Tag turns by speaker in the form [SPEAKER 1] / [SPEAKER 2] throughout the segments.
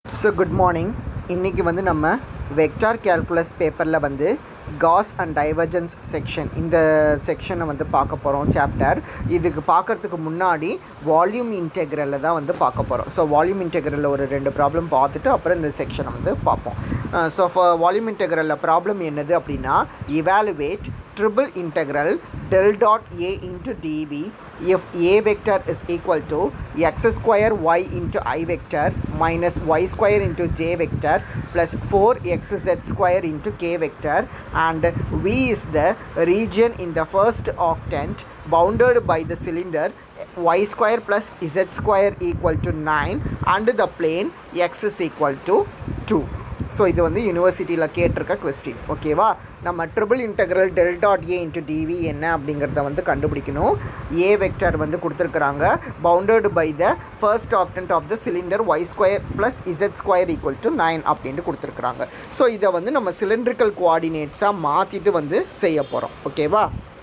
[SPEAKER 1] so good morning இன்றைக்கி வந்து நம்ம வெக்டார் கேல்குலஸ் பேப்பரில் வந்து காஸ் அண்ட் டைவர்ஜன்ஸ் செக்ஷன் இந்த செக்ஷனை வந்து பார்க்க போகிறோம் சாப்டர் இதுக்கு பார்க்கறதுக்கு முன்னாடி வால்யூம் இன்டெக்ரலில் தான் வந்து பார்க்க போகிறோம் ஸோ வால்யூம் இன்டெக்ரலில் ஒரு ரெண்டு ப்ராப்ளம் பார்த்துட்டு அப்புறம் இந்த செக்ஷனை வந்து பார்ப்போம் ஸோ வால்யூம் இன்டெக்ரலில் ப்ராப்ளம் என்னது அப்படின்னா evaluate triple integral del dot a into dv if a vector is equal to x square y into i vector minus y square into j vector plus 4xz square into k vector and v is the region in the first octant bounded by the cylinder y square plus z square equal to 9 and the plane x is equal to 2 so இது வந்து யூனிவர்சிட்டியில் கேட்டிருக்க question ஓகேவா நம்ம triple integral del dot ஏ into dV என்ன அப்படிங்கிறத வந்து கண்டுபிடிக்கணும் ஏ வெக்டர் வந்து கொடுத்துருக்குறாங்க bounded by the first octant of the cylinder y square plus z square equal to nine அப்படின்ட்டு கொடுத்துருக்குறாங்க ஸோ இதை வந்து நம்ம சிலிண்ட்ரிக்கல் கோஆர்டினேட்ஸாக மாற்றிட்டு வந்து செய்ய போகிறோம் ஓகேவா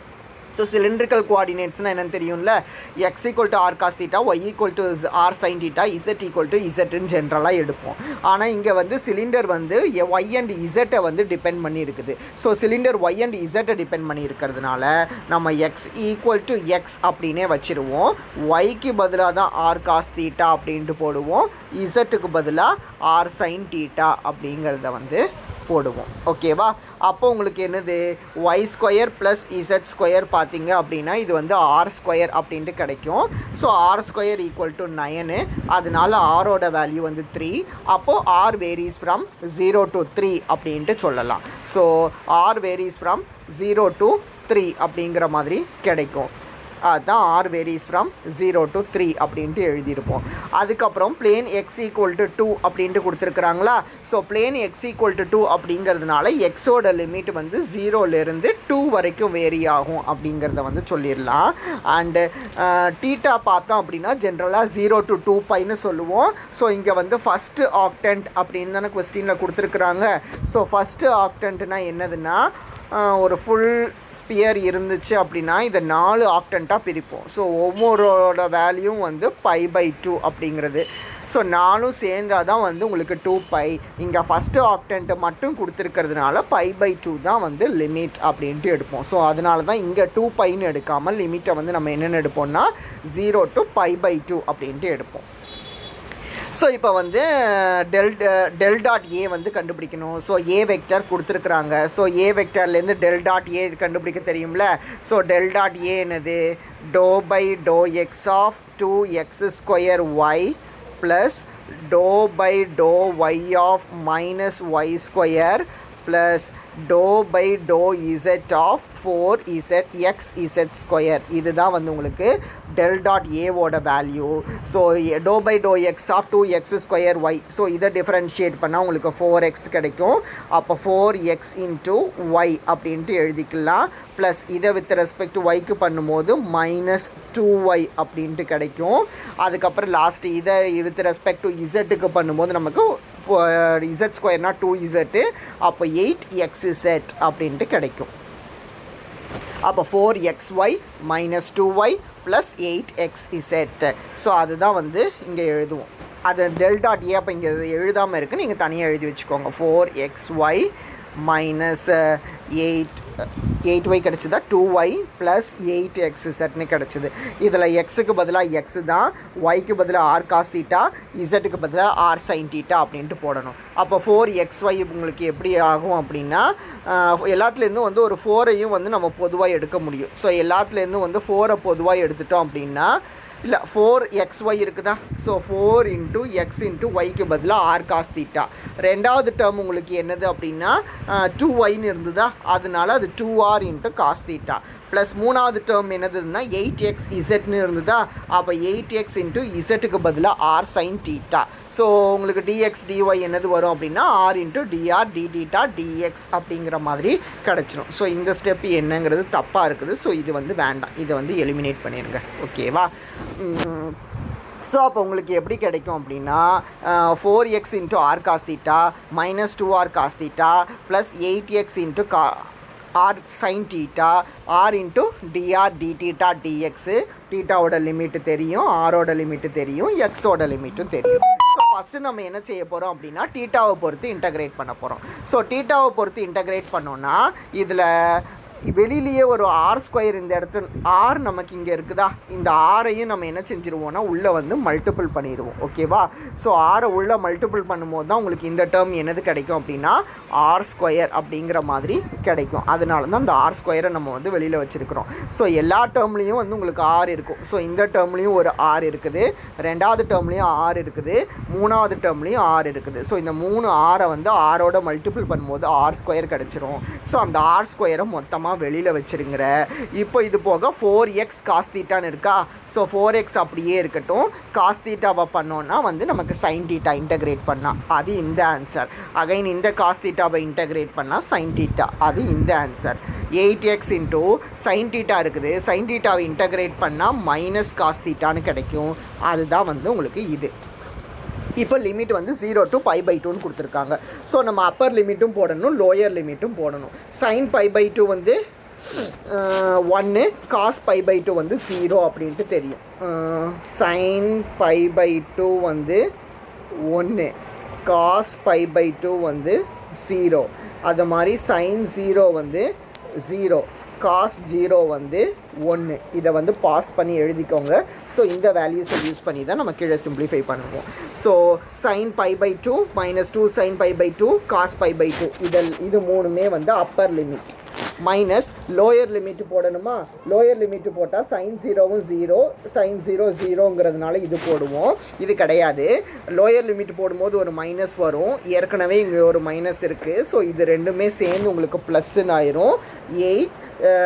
[SPEAKER 1] ஸோ சிலிண்ட்ரிக்கல் கோஆர்டினேட்ஸ்னால் என்னென்னு தெரியும்ல x equal to r cos theta y equal to r sine theta z equal to இசட்னு ஜென்ரலாக எடுப்போம் ஆனால் இங்கே வந்து சிலிண்டர் வந்து ஒய் அண்ட் இசட்டை வந்து டிபெண்ட் பண்ணி இருக்குது ஸோ சிலிண்டர் ஒய் அண்ட் இசட்டை டிபெண்ட் பண்ணி இருக்கிறதுனால நம்ம எக்ஸ் ஈக்குவல் டு எக்ஸ் அப்படின்னே வச்சுருவோம் ஒய்க்கு பதிலாக தான் ஆர் காஸ் தீட்டா அப்படின்ட்டு போடுவோம் இசட்டுக்கு பதிலாக ஆர் சைன் தீட்டா அப்படிங்கிறத வந்து போடுவோம் ஓகேவா அப்போ உங்களுக்கு என்னது y square plus z square பார்த்தீங்க அப்படின்னா இது வந்து ஆர் ஸ்கொயர் அப்படின்ட்டு கிடைக்கும் so r square equal to nine அதனால ஆரோட வேல்யூ வந்து த்ரீ அப்போது r varies from zero to three அப்படின்ட்டு சொல்லலாம் so r varies from zero to three அப்படிங்கிற மாதிரி கிடைக்கும் அதுதான் r varies from zero to three அப்படின்ட்டு எழுதியிருப்போம் அதுக்கப்புறம் plane x equal to two அப்படின்ட்டு கொடுத்துருக்குறாங்களா so plane x equal to two அப்படிங்கிறதுனால எக்ஸோட லிமிட் வந்து ஜீரோலேருந்து டூ வரைக்கும் வேரி ஆகும் அப்படிங்கிறத வந்து சொல்லிடலாம் அண்டு டீட்டா பார்த்தோம் அப்படின்னா ஜென்ரலாக ஜீரோ டு டூ பைன்னு சொல்லுவோம் ஸோ இங்கே வந்து ஃபஸ்ட்டு ஆக்டன்ட் அப்படின்னு தானே கொஸ்டினில் கொடுத்துருக்குறாங்க ஸோ ஃபஸ்ட்டு ஆக்டன்ட்னா என்னதுன்னா ஒரு ஃபுல் ஸ்பியர் இருந்துச்சு அப்படின்னா இதை நாலு ஆக்டண்ட்டாக பிரிப்போம் ஸோ ஒவ்வொருவோட வேல்யூவும் வந்து பை பை டூ அப்படிங்கிறது ஸோ நாலும் சேர்ந்தால் தான் வந்து உங்களுக்கு டூ பை இங்கே ஃபஸ்ட்டு ஆக்டண்ட்டை மட்டும் கொடுத்துருக்கிறதுனால பை பை டூ தான் வந்து லிமிட் அப்படின்ட்டு எடுப்போம் ஸோ அதனால தான் இங்கே டூ பைன்னு எடுக்காமல் லிமிட்டை வந்து நம்ம என்னென்னு எடுப்போம்னா zero to pi by two அப்படின்ட்டு எடுப்போம் ஸோ இப்போ வந்து டெல் டெல் டாட் ஏ வந்து கண்டுபிடிக்கணும் ஸோ ஏ வெக்டர் கொடுத்துருக்குறாங்க ஸோ ஏ வெக்டர்லேருந்து டெல் டாட் ஏ கண்டுபிடிக்க தெரியும்ல ஸோ டெல் டாட் ஏ என்னது do by to x of two x square y plus to by to y of minus y square plus to by to z of four z x z square இதுதான் வந்து உங்களுக்கு del dot ஏவோட value so do by to x of two x square y so இதை differentiate பண்ணால் உங்களுக்கு four X கிடைக்கும் அப்போ four x into Y அப்படின்ட்டு எழுதிக்கலாம் ப்ளஸ் இதை வித் ரெஸ்பெக்ட் ஒய்க்கு பண்ணும்போது மைனஸ் டூ ஒய் அப்படின்ட்டு கிடைக்கும் அதுக்கப்புறம் லாஸ்ட்டு இதை வித் ரெஸ்பெக்ட் டு இசட்டுக்கு பண்ணும்போது நமக்கு இசட் ஸ்கொயர்னா டூ இசட்டு அப்போ எயிட் எக்ஸ் இசட் அப்படின்ட்டு கிடைக்கும் அப்போ four x y minus two y plus eight x z so அதுதான் வந்து இங்கே எழுதுவோம் அது டெல் டாட் ஏ அப்போ இங்கே எழுதாமல் இருக்குது நீங்கள் தனியாக எழுதி வச்சுக்கோங்க four x y minus eight eight y கிடச்சிதா two y plus eight x செட்னு கிடச்சிது இதில் எக்ஸுக்கு பதிலாக எக்ஸு தான் ஒய்க்கு பதிலாக ஆர் காஸ் தீட்டா இசட்டுக்கு பதிலாக ஆர் சைன் தீட்டா அப்படின்ட்டு போடணும் அப்போ ஃபோர் எக்ஸ் ஒய் உங்களுக்கு எப்படி ஆகும் அப்படின்னா எல்லாத்துலேருந்தும் வந்து ஒரு ஃபோரையும் வந்து நம்ம பொதுவாக எடுக்க முடியும் ஸோ எல்லாத்துலேருந்தும் வந்து ஃபோரை பொதுவாக எடுத்துட்டோம் அப்படின்னா இல்லை ஃபோர் எக்ஸ் ஒய் இருக்குதா so four into x into ஒய்க்கு பதிலாக ஆர் காஸ் தீட்டா ரெண்டாவது டேர்ம் உங்களுக்கு என்னது அப்படின்னா டூ ஒய்னு இருந்ததா அதனால அது two r into cos theta plus மூணாவது டேர்ம் என்னதுன்னா எயிட் எக்ஸ் இசட்னு இருந்ததா அப்போ எயிட் எக்ஸ் இன்ட்டு இசட்டுக்கு பதிலாக ஆர் சைன் தீட்டா ஸோ உங்களுக்கு டிஎக்ஸ் டிஒய் என்னது வரும் அப்படின்னா r into dr d theta dx அப்படிங்கிற மாதிரி கிடச்சிரும் ஸோ இந்த ஸ்டெப் என்னங்கிறது தப்பாக இருக்குது ஸோ இது வந்து வேண்டாம் இதை வந்து எலிமினேட் பண்ணிடுங்க ஓகேவா ஸோ அப்போ உங்களுக்கு எப்படி கிடைக்கும் அப்படின்னா four x into r cos theta minus two r cos theta plus eight x into கா r sine theta r into dr d theta dx டீட்டாவோட லிமிட்டு தெரியும் ஆரோட லிமிட்டு தெரியும் எக்ஸோட லிமிட்டும் தெரியும் ஸோ ஃபஸ்ட்டு நம்ம என்ன செய்ய போகிறோம் அப்படின்னா டீட்டாவை பொறுத்து இன்டகிரேட் பண்ண போகிறோம் ஸோ டீட்டாவை பொறுத்து இன்டகிரேட் பண்ணோன்னா இதில் வெளியிலேயே ஒரு ஆர் ஸ்கொயர் இந்த இடத்துல ஆர் நமக்கு இங்கே இருக்குதா இந்த ஆரையும் நம்ம என்ன செஞ்சுருவோம்னா உள்ளே வந்து மல்டிபிள் பண்ணிடுவோம் ஓகேவா ஸோ ஆரை உள்ளே மல்டிபிள் பண்ணும்போது தான் உங்களுக்கு இந்த டேர்ம் என்னது கிடைக்கும் அப்படின்னா ஆர் ஸ்கொயர் அப்படிங்கிற மாதிரி கிடைக்கும் அதனால தான் இந்த ஆர் ஸ்கொயரை நம்ம வந்து வெளியில் வச்சுருக்கிறோம் ஸோ எல்லா டேர்ம்லேயும் வந்து உங்களுக்கு ஆர் இருக்கும் ஸோ இந்த டேர்ம்லேயும் ஒரு ஆர் இருக்குது ரெண்டாவது டேர்ம்லேயும் ஆர் இருக்குது மூணாவது டேர்ம்லேயும் ஆர் இருக்குது ஸோ இந்த மூணு ஆரை வந்து ஆரோட மல்டிபிள் பண்ணும்போது ஆர் ஸ்கொயர் கிடச்சிரும் ஸோ அந்த ஆர் ஸ்கொயரை மொத்தமாக வெளியில் வச்சுருங்கிற இப்போ இது போக ஃபோர் எக்ஸ் காஸ் தீட்டான்னு இருக்கா ஸோ ஃபோர் எக்ஸ் அப்படியே இருக்கட்டும் காஸ் தீட்டாவை பண்ணோன்னா வந்து நமக்கு சைன் தீட்டா இன்டகிரேட் பண்ணால் அது இந்த ஆன்சர் அகைன் இந்த காஸ் தீட்டாவை இன்டகிரேட் பண்ணால் சைன் தீட்டா அது இந்த answer eight x into sine theta இருக்குது சைன் தீட்டாவை இன்டகிரேட் பண்ணால் மைனஸ் காஸ் தீட்டான்னு கிடைக்கும் அதுதான் வந்து உங்களுக்கு இது இப்போ லிமிட் வந்து ஜீரோ டு பை பை டூன்னு கொடுத்துருக்காங்க ஸோ நம்ம அப்பர் லிமிட்டும் போடணும் லோயர் லிமிட்டும் போடணும் சைன் பை பை டூ வந்து ஒன்று காஸ் பை பை டூ வந்து ஜீரோ அப்படின்ட்டு தெரியும் சைன் பை பை டூ வந்து ஒன்று காஸ் பை பை டூ வந்து ஜீரோ அது மாதிரி சைன் ஜீரோ வந்து ஜீரோ காஸ் ஜீரோ வந்து ஒன்று இதை வந்து பாஸ் பண்ணி எழுதிக்கோங்க ஸோ இந்த வேல்யூஸை யூஸ் பண்ணி தான் நம்ம கீழே சிம்பிளிஃபை பண்ணுவோம் so sine pi by two minus two sine pi by two cos pi by two இதில் இது மூணுமே வந்து upper limit minus lower limit போடணுமா லோயர் லிமிட் போட்டால் சைன் ஜீரோவும் ஜீரோ சைன் ஜீரோ ஜீரோங்கிறதுனால இது போடுவோம் இது கிடையாது லோயர் லிமிட் போடும்போது ஒரு மைனஸ் வரும் ஏற்கனவே இங்கே ஒரு மைனஸ் இருக்குது ஸோ இது ரெண்டுமே சேர்ந்து உங்களுக்கு ப்ளஸ்ன்னு ஆயிரும் எயிட்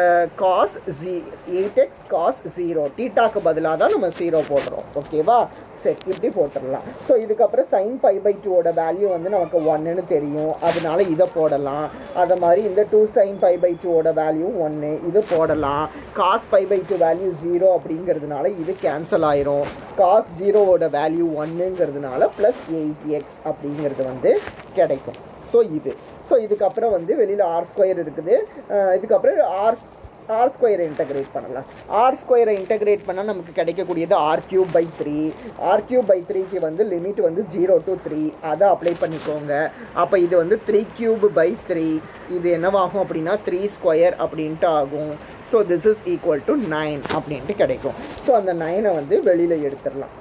[SPEAKER 1] காஸ் ஜி எயிட் எக்ஸ் காஸ் ஜீரோ டீட்டாக்கு பதிலாக தான் நம்ம ஜீரோ போடுறோம் ஓகேவா சரி இப்படி போட்டுடலாம் ஸோ இதுக்கப்புறம் சைன் பை பை டூவோட வேல்யூ வந்து நமக்கு ஒன்றுன்னு தெரியும் அதனால இதை போடலாம் அதை மாதிரி இந்த டூ சைன் பை பை டூவோட வேல்யூ ஒன்று இது போடலாம் cos pi by two value zero அப்படிங்கிறதுனால இது கேன்சல் ஆயிரும் காஸ் ஜீரோவோட வேல்யூ ஒன்றுங்கிறதுனால ப்ளஸ் எயிட் எக்ஸ் அப்படிங்கிறது வந்து கிடைக்கும் ஸோ இது ஸோ இதுக்கப்புறம் வந்து வெளியில் ஆர் ஸ்கொயர் இருக்குது அஹ் இதுக்கப்புறம் ஆர் ஆர் ஸ்கொயரை இன்டகிரேட் பண்ணலாம் ஆர் ஸ்கொயரை இன்டகிரேட் பண்ணால் நமக்கு கிடைக்கக்கூடியது r cube by three r cube by த்ரீக்கு வந்து லிமிட் வந்து ஜீரோ டு த்ரீ அதை அப்ளை பண்ணிக்கோங்க அப்போ இது வந்து த்ரீ கியூப் பை த்ரீ இது என்னவாகும் அப்படின்னா த்ரீ ஸ்கொயர் அப்படின்ட்டு ஆகும் so this is equal to nine அப்படின்ட்டு கிடைக்கும் ஸோ அந்த நைனை வந்து வெளியில் எடுத்துடலாம்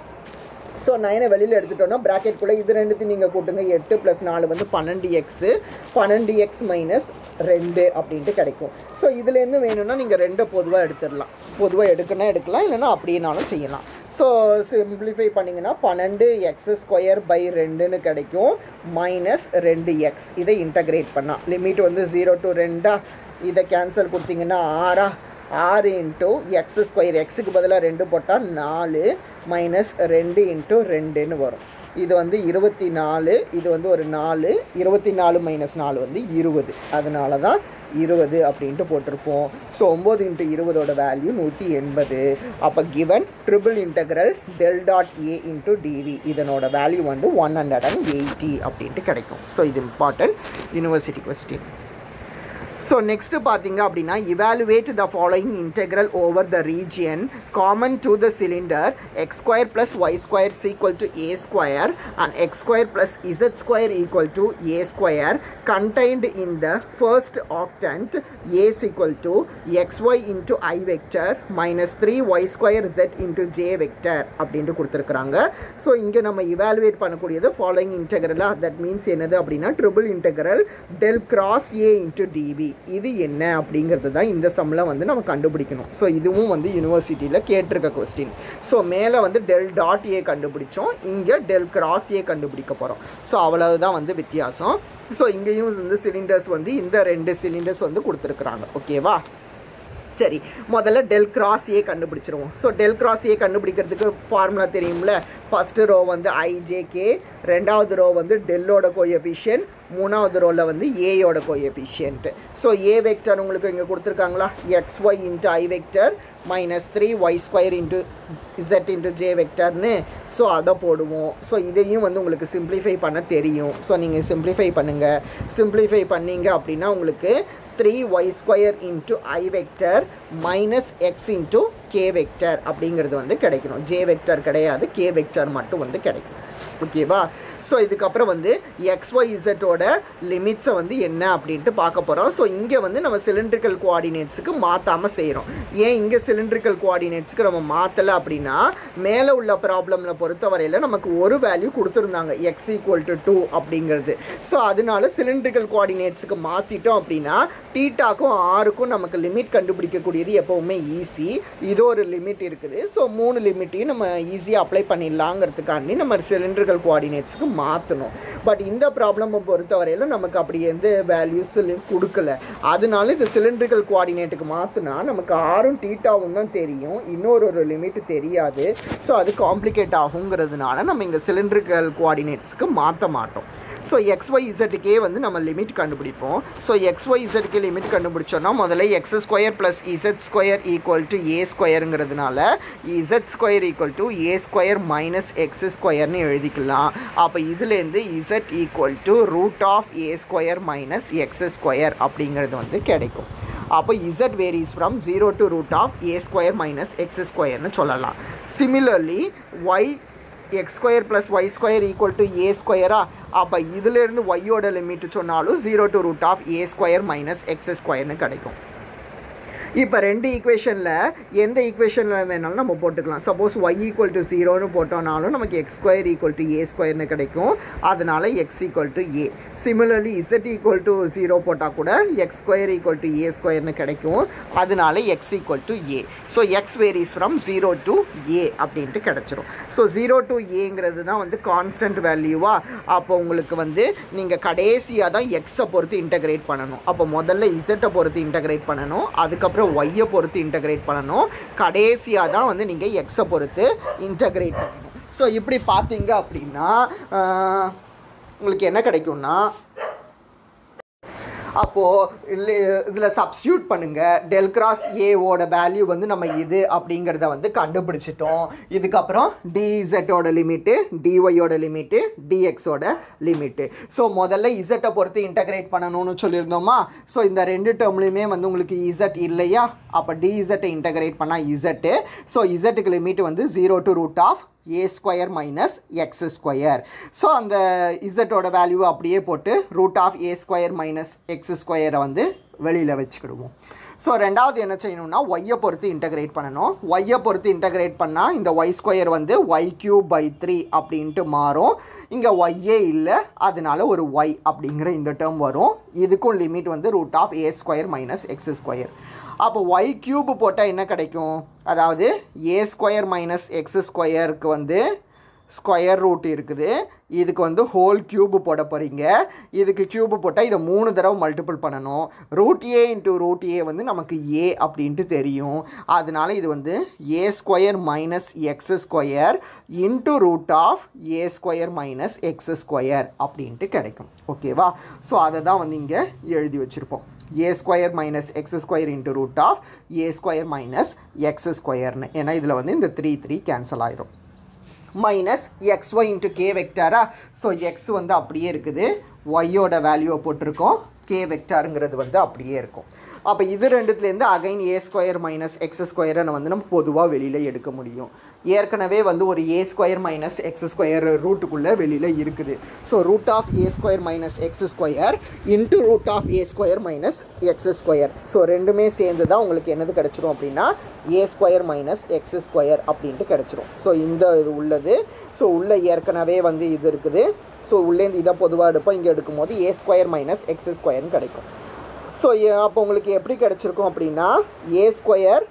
[SPEAKER 1] ஸோ நைனை வெளியில் எடுத்துட்டோம்னா ப்ராக்கெட்குள்ளே இது ரெண்டுத்தையும் நீங்கள் கூட்டுங்க எட்டு ப்ளஸ் நாலு வந்து பன்னெண்டு எக்ஸு பன்னெண்டு எக்ஸ் மைனஸ் ரெண்டு அப்படின்ட்டு கிடைக்கும் ஸோ இதுலேருந்து வேணும்னா நீங்கள் ரெண்டை பொதுவாக எடுத்துடலாம் பொதுவாக எடுக்கணும் எடுக்கலாம் இல்லைன்னா அப்படின்னாலும் செய்யலாம் ஸோ சிம்பிளிஃபை பண்ணிங்கன்னா பன்னெண்டு எக்ஸ் ஸ்கொயர் பை ரெண்டுன்னு கிடைக்கும் மைனஸ் ரெண்டு எக்ஸ் இதை இன்டகிரேட் பண்ணால் லிமிட் வந்து ஜீரோ டு ரெண்டா இதை கேன்சல் கொடுத்தீங்கன்னா ஆறா ஆறு இன்ட்டு எக்ஸ் ஸ்கொயர் எக்ஸுக்கு பதிலாக ரெண்டு போட்டால் நாலு மைனஸ் ரெண்டு இன்ட்டு ரெண்டுன்னு வரும் இது வந்து இருபத்தி நாலு இது வந்து ஒரு நாலு இருபத்தி நாலு மைனஸ் நாலு வந்து இருபது அதனால தான் இருபது அப்படின்ட்டு போட்டிருப்போம் ஸோ ஒம்பது இன்ட்டு இருபதோட வேல்யூ நூற்றி எண்பது அப்போ given triple integral del dot ஏ இன்ட்டு டிவி இதனோட வேல்யூ வந்து ஒன் ஹண்ட்ரட் அண்ட் எயிட்டி அப்படின்ட்டு கிடைக்கும் ஸோ இது important university question so next பார்த்தீங்க அப்படின்னா evaluate the following integral over the region common to the cylinder x square plus y square equal to a square and x square plus z square equal to a square contained in the first octant as equal to x y into i vector minus three y square z into j vector அப்படின்ட்டு கொடுத்துருக்குறாங்க so இங்கே நம்ம evaluate பண்ணக்கூடியது following இன்டெக்ரலாக that means என்னது அப்படின்னா triple integral del cross A into dV இது என்ன அப்படிங்கிறது தான் இந்த சம்மில் வந்து நம்ம கண்டுபிடிக்கணும் ஸோ இதுவும் வந்து யூனிவர்சிட்டியில் கேட்டிருக்க கொஸ்டின் ஸோ மேலே வந்து டெல் டாட் ஏ கண்டுபிடிச்சோம் இங்கே டெல் கிராஸ் ஏ கண்டுபிடிக்க போகிறோம் ஸோ அவ்வளவுதான் வந்து வித்தியாசம் ஸோ இங்கேயும் வந்து சிலிண்டர்ஸ் வந்து இந்த ரெண்டு சிலிண்டர்ஸ் வந்து கொடுத்துருக்குறாங்க ஓகேவா சரி முதல்ல டெல் கிராஸ் ஏ கண்டுபிடிச்சிருவோம் ஸோ டெல் கிராஸ் ஏ கண்டுபிடிக்கிறதுக்கு ஃபார்முலா தெரியும்ல ஃபஸ்ட்டு ரோ வந்து ஐஜேகே ரெண்டாவது ரோ வந்து டெல்லோட கோஎஃபிஷியன் மூணாவது ரோவில் வந்து ஏயோட கோஎஃபிஷியன்ட்டு ஸோ ஏ வெக்டர் உங்களுக்கு இங்கே கொடுத்துருக்காங்களா x y into i vector minus three y square into z into j vector so அதை போடுவோம் ஸோ இதையும் வந்து உங்களுக்கு சிம்பிளிஃபை பண்ண தெரியும் ஸோ நீங்கள் சிம்பிளிஃபை பண்ணுங்கள் சிம்பிளிஃபை பண்ணீங்க அப்படின்னா உங்களுக்கு three y square into i vector minus x into k vector அப்படிங்கிறது வந்து கிடைக்கணும் ஜே வெக்டர் கிடையாது கே வெக்டர் மட்டும் வந்து கிடைக்கும் ஓகேவா ஸோ இதுக்கப்புறம் வந்து எக்ஸ்ஒய் இசட்டோட லிமிட்ஸை வந்து என்ன அப்படின்ட்டு பார்க்க போகிறோம் ஸோ இங்கே வந்து நம்ம சிலிண்ட்ரிக்கல் கோஆர்டினேட்ஸுக்கு மாற்றாமல் செய்கிறோம் ஏன் இங்கே சிலிண்ட்ரிக்கல் கோஆர்டினேட்ஸ்க்கு நம்ம மாற்றலை அப்படின்னா மேலே உள்ள ப்ராப்ளமில் பொறுத்தவரையில் நமக்கு ஒரு வேல்யூ கொடுத்துருந்தாங்க எக்ஸ் ஈக்குவல் டு டூ அப்படிங்கிறது ஸோ அதனால சிலிண்ட்ரிக்கல் கோஆர்டினேட்ஸுக்கு மாற்றிட்டோம் அப்படின்னா டீட்டாக்கும் ஆருக்கும் நமக்கு லிமிட் கண்டுபிடிக்கக்கூடியது எப்போவுமே ஈஸி இது ஒரு லிமிட் இருக்குது ஸோ மூணு லிமிட்டையும் நம்ம ஈஸியாக அப்ளை பண்ணிடலாங்கிறதுக்காண்டி நம்ம சிலிண்ட்ரிக்கல் கோஆர்டினேட்ஸ்க்கு மாற்றணும் பட் இந்த ப்ராப்ளமை பொறுத்தவரையில் நமக்கு அப்படி எந்த வேல்யூஸ் கொடுக்கல அதனால இது சிலிண்ட்ரிக்கல் கோஆர்டினேட்டுக்கு மாற்றினா நமக்கு ஆரும் டீட்டாவும் தான் தெரியும் இன்னொரு ஒரு லிமிட் தெரியாது ஸோ அது காம்ப்ளிகேட் ஆகுங்கிறதுனால நம்ம இங்கே சிலிண்ட்ரிக்கல் கோஆர்டினேட்ஸ்க்கு மாற்ற மாட்டோம் ஸோ எக்ஸ்ஒய் இசட்டுக்கே வந்து நம்ம லிமிட் கண்டுபிடிப்போம் ஸோ எக்ஸ்ஒய் இசட்டுக்கு லிமிட் கண்டுபிடிச்சோன்னா முதல்ல x square plus z square equal to a ஸ்கொயருங்கிறதுனால z square equal to a square minus x ஸ்கொயர்னு எழுதிக்கலாம் அப்போ இதுலேருந்து z equal to root of a square minus x square அப்படிங்கிறது வந்து கிடைக்கும் அப்போ z varies from zero to root of a square minus x ஸ்கொயர்னு சொல்லலாம் similarly y x square plus y square equal to a ஸ்கொயரா அப்போ இதுலேருந்து ஒய்யோட லிமிட் சொன்னாலும் zero to root of a square minus x ஸ்கொயர்னு கிடைக்கும் இப்போ ரெண்டு ஈக்குவேஷனில் எந்த ஈக்குவேஷனில் வேணாலும் நம்ம போட்டுக்கலாம் சப்போஸ் ஒய் ஈக்குவல் டு ஜீரோன்னு போட்டோம்னாலும் நமக்கு x square equal to a ஸ்கொயர்னு கிடைக்கும் அதனால் x equal to a similarly z equal to zero போட்டால் கூட x square equal to a ஸ்கொயர்னு கிடைக்கும் அதனால x equal to a so x varies from zero to a அப்படின்ட்டு கிடச்சிரும் ஸோ ஜீரோ டு ஏங்கிறது தான் வந்து கான்ஸ்டன்ட் வேல்யூவா அப்போ உங்களுக்கு வந்து நீங்கள் கடைசியாக தான் எக்ஸை பொறுத்து இன்டகிரேட் பண்ணணும் அப்போ முதல்ல இசட்டை பொறுத்து இன்டகிரேட் பண்ணணும் அதுக்கப்புறம் ஒய்யை பொறுத்து இன்டகிரேட் பண்ணணும் கடைசியாக தான் வந்து நீங்கள் எக்ஸை பொறுத்து இன்டகிரேட் பண்ணணும் ஸோ இப்படி பார்த்தீங்க அப்படின்னா ஆஹ், உங்களுக்கு என்ன கிடைக்கும்னா அப்போது இல்லை இதில் சப்ஸ்டியூட் பண்ணுங்கள் டெல் கிராஸ் ஏவோட வேல்யூ வந்து நம்ம இது அப்படிங்கிறத வந்து கண்டுபிடிச்சிட்டோம் இதுக்கப்புறம் டிஇசட்டோட லிமிட்டு டிஒய்யோட லிமிட்டு டிஎக்ஸோட லிமிட்டு ஸோ முதல்ல இசட்டை பொறுத்து இன்டகிரேட் பண்ணணும்னு சொல்லியிருந்தோமா ஸோ இந்த ரெண்டு டேர்ம்லையுமே வந்து உங்களுக்கு இசட் இல்லையா அப்போ டிஇசட்டை இன்டகிரேட் பண்ணால் இசட்டு ஸோ இசட்டுக்கு லிமிட் வந்து zero to root of a square minus x square so அந்த இசட்டோட வேல்யூ அப்படியே போட்டு root of a square minus x ஸ்கொயரை வந்து வெளியில் வச்சுக்கிடுவோம் ஸோ ரெண்டாவது என்ன செய்யணும்னா ஒய்யை பொறுத்து இன்டகிரேட் பண்ணணும் ஒய்யை பொறுத்து இன்டகிரேட் பண்ணால் இந்த ஒய் ஸ்கொயர் வந்து ஒய் கியூப் பை த்ரீ அப்படின்ட்டு மாறும் இங்கே ஒய்யே இல்லை அதனால ஒரு ஒய் அப்படிங்கிற இந்த டேர்ம் வரும் இதுக்கும் லிமிட் வந்து root of a square minus x square அப்போ ஒய் கியூப் போட்டால் என்ன கிடைக்கும் அதாவது ஏ ஸ்கொயர் மைனஸ் எக்ஸ் ஸ்கொயருக்கு வந்து ஸ்கொயர் ரூட் இருக்குது இதுக்கு வந்து ஹோல் கியூப் போட போகிறீங்க இதுக்கு கியூப் போட்டால் இதை மூணு தடவை மல்டிபிள் பண்ணணும் root a into root a வந்து நமக்கு ஏ அப்படின்ட்டு தெரியும் அதனால இது வந்து a square minus x square into root of a square minus x square அப்படின்ட்டு கிடைக்கும் ஓகேவா ஸோ அதை தான் வந்து இங்கே எழுதி வச்சுருப்போம் a square minus x square into root of a square minus x ஸ்கொயர்னு ஏன்னா இதில் வந்து இந்த த்ரீ த்ரீ கேன்சல் ஆயிரும் minus x y into k வெக்டாரா ஸோ எக்ஸ் வந்து அப்படியே இருக்குது ஒய்யோட வேல்யூவை போட்டிருக்கோம் கே வெக்டாருங்கிறது வந்து அப்படியே இருக்கும் அப்போ இது ரெண்டுத்துலேருந்து again a square minus x ஸ்கொயரை வந்து நம்ம பொதுவாக வெளியில் எடுக்க முடியும் ஏற்கனவே வந்து ஒரு a square minus x square ரூட்டுக்குள்ளே வெளியில் இருக்குது so root of a square minus x square into root of a square minus x square so ரெண்டுமே சேர்ந்து தான் உங்களுக்கு என்னது கிடச்சிரும் அப்படின்னா a square minus x square அப்படின்ட்டு கிடச்சிரும் ஸோ இந்த இது உள்ளது ஸோ உள்ளே ஏற்கனவே வந்து இது இருக்குது ஸோ உள்ளேருந்து இதை பொதுவாக எடுப்போம் இங்கே எடுக்கும்போது ஏ ஸ்கொயர் மைனஸ் எக்ஸ் ஸ்கொயர்னு கிடைக்கும் ஸோ அப்போ உங்களுக்கு எப்படி கிடச்சிருக்கும் அப்படின்னா a square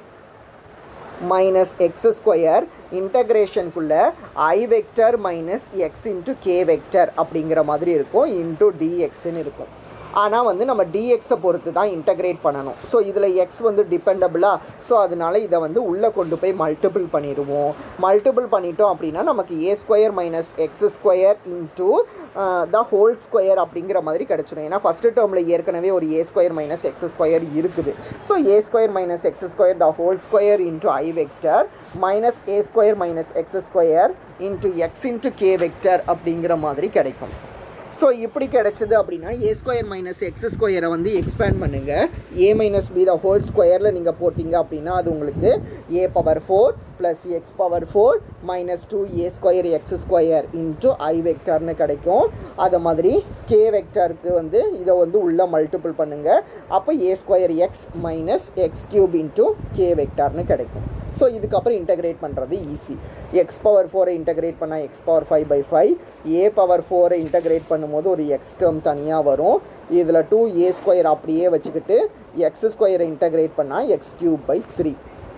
[SPEAKER 1] minus x square இன்டகிரேஷனுக்குள்ளே i vector minus x into k vector அப்படிங்கிற மாதிரி இருக்கும் இன்ட்டு டிஎக்ஸ்ன்னு இருக்கும் ஆனால் வந்து நம்ம டிஎக்ஸை பொறுத்து தான் இன்டகிரேட் பண்ணணும் ஸோ இதில் எக்ஸ் வந்து டிபெண்டபிளாக ஸோ அதனால இதை வந்து உள்ளே கொண்டு போய் மல்டிபிள் பண்ணிடுவோம் மல்டிபிள் பண்ணிட்டோம் அப்படின்னா நமக்கு a square minus x square into the whole square அப்படிங்கிற மாதிரி கிடச்சிடும் ஏன்னா ஃபஸ்ட்டு டேர்மில் ஏற்கனவே ஒரு a square minus x square இருக்குது so a square minus x square the whole square into i vector minus a square minus x square into x into k vector அப்படிங்கிற மாதிரி கிடைக்கும் ஸோ இப்படி கிடைச்சது அப்படின்னா ஏ ஸ்கொயர் மைனஸ் எக்ஸ் ஸ்கொயரை வந்து expand பண்ணுங்கள் a minus b the whole ஸ்கொயரில் நீங்கள் போட்டிங்க அப்படின்னா அது உங்களுக்கு a power four plus x power four minus two a square x square into i வெக்டார்னு கிடைக்கும் அதை மாதிரி கே வெக்டாருக்கு வந்து இதை வந்து உள்ளே மல்டிபிள் பண்ணுங்கள் அப்போ a square x minus x cube into k வெக்டார்னு கிடைக்கும் ஸோ இதுக்கப்புறம் இன்டகிரேட் பண்ணுறது ஈஸி எக்ஸ் பவர் ஃபோரை இன்டகிரேட் பண்ணால் x power five by five a power ஃபோரை இன்டகிரேட் பண்ணும்போது ஒரு எக்ஸ் டேர்ம் தனியாக வரும் இதில் டூ ஏ ஸ்கொயர் அப்படியே வச்சுக்கிட்டு எக்ஸ் ஸ்கொயரை இன்டகிரேட் பண்ணால் x cube by three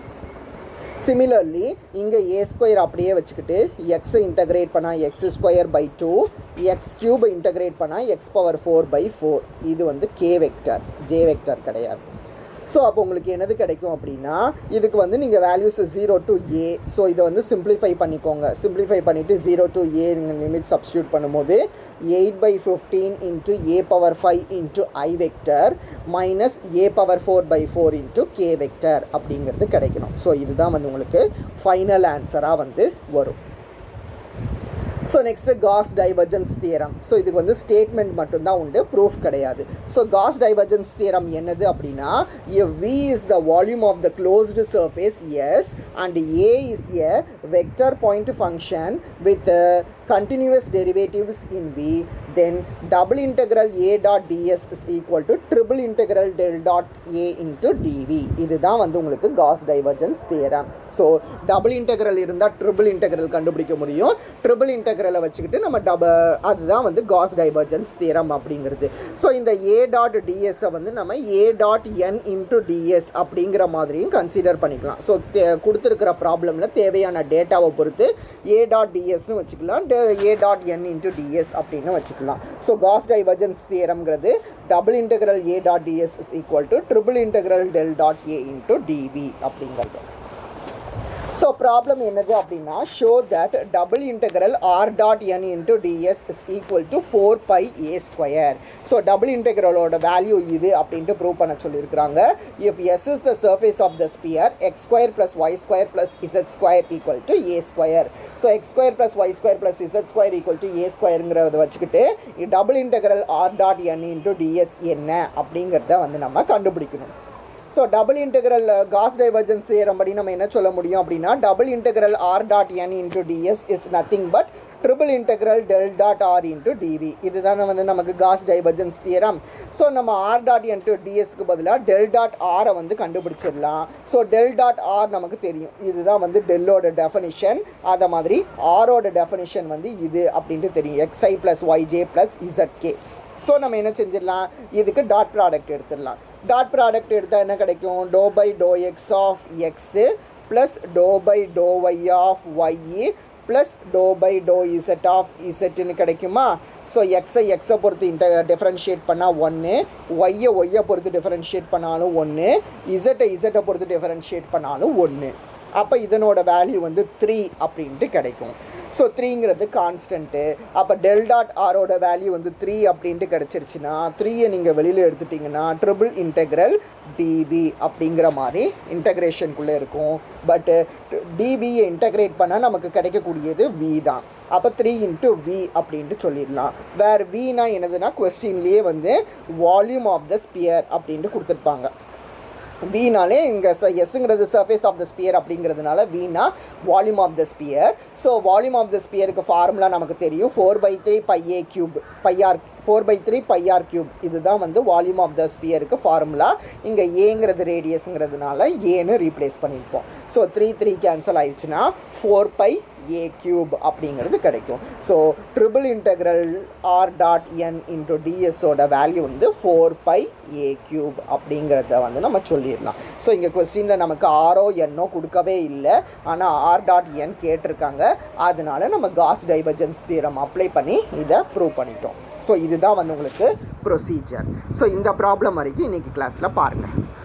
[SPEAKER 1] similarly இங்கே ஏ ஸ்கொயர் அப்படியே வச்சுக்கிட்டு எக்ஸை இன்டகிரேட் பண்ணால் x square by two x கியூபை இன்டகிரேட் பண்ணால் x power four by four இது வந்து கே வெக்டர் ஜே வெக்டர் கிடையாது ஸோ அப்போ உங்களுக்கு என்னது கிடைக்கும் அப்படின்னா இதுக்கு வந்து நீங்கள் values zero to a so இதை வந்து சிம்பிளிஃபை பண்ணிக்கோங்க சிம்பிளிஃபை பண்ணிவிட்டு ஜீரோ டு ஏ நீங்கள் லிமிட் சப்ஸ்டியூட் பண்ணும்போது eight by fifteen into a power five into i vector minus a power four by four into k vector அப்படிங்கிறது கிடைக்கணும் so இதுதான் வந்து உங்களுக்கு ஃபைனல் ஆன்சராக வந்து வரும் so next Gauss divergence theorem so இதுக்கு வந்து ஸ்டேட்மெண்ட் மட்டும்தான் உண்டு ப்ரூஃப் கிடையாது ஸோ காஸ் டைவர்ஜன்ஸ் தியரம் என்னது அப்படின்னா if v is the volume of the closed surface yes and a is a vector point function with uh, continuous derivatives in v then double integral a dot ds is equal to triple integral del dot a into dv இதுதான் வந்து உங்களுக்கு Gauss divergence theorem so double integral இருந்தால் triple integral கண்டுபிடிக்க முடியும் triple இன்டெக்ரலை வச்சுக்கிட்டு நம்ம டப அதுதான் வந்து காஸ் டைவர்ஜன்ஸ் தியரம் அப்படிங்கிறது ஸோ இந்த ஏ டாட் டிஎஸ்ஸை வந்து நம்ம a dot n into d s அப்படிங்கிற மாதிரியும் கன்சிடர் பண்ணிக்கலாம் ஸோ கொடுத்துருக்கிற ப்ராப்ளமில் தேவையான டேட்டாவை பொறுத்து ஏ டாட் டிஎஸ்னு வச்சுக்கலாம் a dot n into d s அப்படின்னு வச்சுக்கலாம் ஸோ காஸ் டைவர்ஜன்ஸ் தியரம்ங்கிறது double integral a dot d s is equal to triple integral del dot A into d v அப்படிங்கிறது ஸோ ப்ராப்ளம் என்னது அப்படின்னா show that double integral r dot n into d s is equal to four pi a square so double இன்டெக்ரலோட value இது அப்படின்ட்டு prove பண்ண சொல்லியிருக்கிறாங்க if s is the surface of the sphere x square plus y square plus z square equal to a square so x square plus y square plus z square equal to a ஸ்கொயருங்கிறத வச்சுக்கிட்டு double integral r dot n into d s என்ன அப்படிங்கிறத வந்து நம்ம கண்டுபிடிக்கணும் so double integral Gauss divergence படி நம்ம என்ன சொல்ல முடியும் அப்படின்னா double integral r dot n into d s is nothing but triple integral del dot r into d v இதுதானே வந்து நமக்கு காஸ் டைவர்ஜன்ஸ் தியரம் ஸோ நம்ம ஆர் டாட் இன்ட்டு டிஎஸ்க்கு பதிலாக டெல் டாட் ஆரை வந்து கண்டுபிடிச்சிடலாம் ஸோ டெல் டாட் ஆர் நமக்கு தெரியும் இதுதான் வந்து டெல்லோட டெஃபனிஷன் அதை மாதிரி ஆரோட டெஃபனிஷன் வந்து இது அப்படின்ட்டு தெரியும் x i plus y j plus z k so நம்ம என்ன செஞ்சிடலாம் இதுக்கு டாட் ப்ராடக்ட் எடுத்துடலாம் டாட் ப்ராடக்ட் எடுத்தால் என்ன கிடைக்கும் doe by to x of x plus to by to y of ஒய்இ plus to by to z of இசட்டுன்னு கிடைக்குமா ஸோ எக்ஸை எக்ஸை பொறுத்து இன்ட டிஃப்ரென்ஷியேட் பண்ணால் ஒன்று ஒய்யை ஒய்யை பொறுத்து டிஃப்ரென்ஷியேட் பண்ணாலும் ஒன்று இசட்டை இசட்டை பொறுத்து டிஃப்ரென்ஷியேட் பண்ணாலும் ஒன்று அப்போ இதனோட வேல்யூ வந்து த்ரீ அப்படின்ட்டு கிடைக்கும் ஸோ த்ரீங்கிறது கான்ஸ்டன்ட்டு அப்போ டெல் டாட் ஆரோட வேல்யூ வந்து த்ரீ அப்படின்ட்டு கிடச்சிருச்சுன்னா த்ரீயை நீங்கள் வெளியில் எடுத்துட்டிங்கன்னா ட்ரிபிள் இன்டெக்ரல் டிபி அப்படிங்கிற மாதிரி இன்டகிரேஷனுக்குள்ளே இருக்கும் பட்டு டிபியை இன்டகிரேட் பண்ணால் நமக்கு கிடைக்கக்கூடியது வி தான் அப்போ த்ரீ இன்ட்டு வி அப்படின்ட்டு சொல்லிடலாம் வேறு வினா என்னதுன்னா கொஸ்டின்லேயே வந்து வால்யூம் ஆஃப் த ஸ்பியர் அப்படின்ட்டு கொடுத்துருப்பாங்க வீனாலே இங்கே ச எஸ்ஸுங்கிறது சர்ஃபேஸ் ஆஃப் த ஸ்பியர் அப்படிங்கிறதுனால வீணா volume of the sphere so volume of the ஸ்பியருக்கு ஃபார்முலா நமக்கு தெரியும் four by three pi a cube pi r four by three pi r cube இதுதான் வந்து வால்யூம் ஆஃப் த ஸ்பியருக்கு ஃபார்முலா இங்கே ஏங்கிறது ரேடியஸுங்கிறதுனால ஏன்னு ரீப்ளேஸ் பண்ணியிருப்போம் ஸோ த்ரீ த்ரீ கேன்சல் ஆயிடுச்சுன்னா ஃபோர் பை ஏ கியூப் அப்படிங்கிறது கிடைக்கும் so triple integral r dot n into டிஎஸோட வேல்யூ வந்து ஃபோர் பை ஏ கியூப் அப்படிங்கிறத வந்து நம்ம சொல்லிடலாம் ஸோ இங்கே கொஸ்டினில் நமக்கு ஆரோ என்னோ கொடுக்கவே இல்லை ஆனால் ஆர் டாட் என் கேட்டிருக்காங்க அதனால நம்ம காஸ் டைவர்ஜன்ஸ் தீரம் அப்ளை பண்ணி இதை ப்ரூவ் பண்ணிட்டோம் ஸோ இதுதான் வந்து உங்களுக்கு ப்ரொசீஜர் ஸோ இந்த ப்ராப்ளம் வரைக்கும் இன்றைக்கி கிளாஸில் பாருங்கள்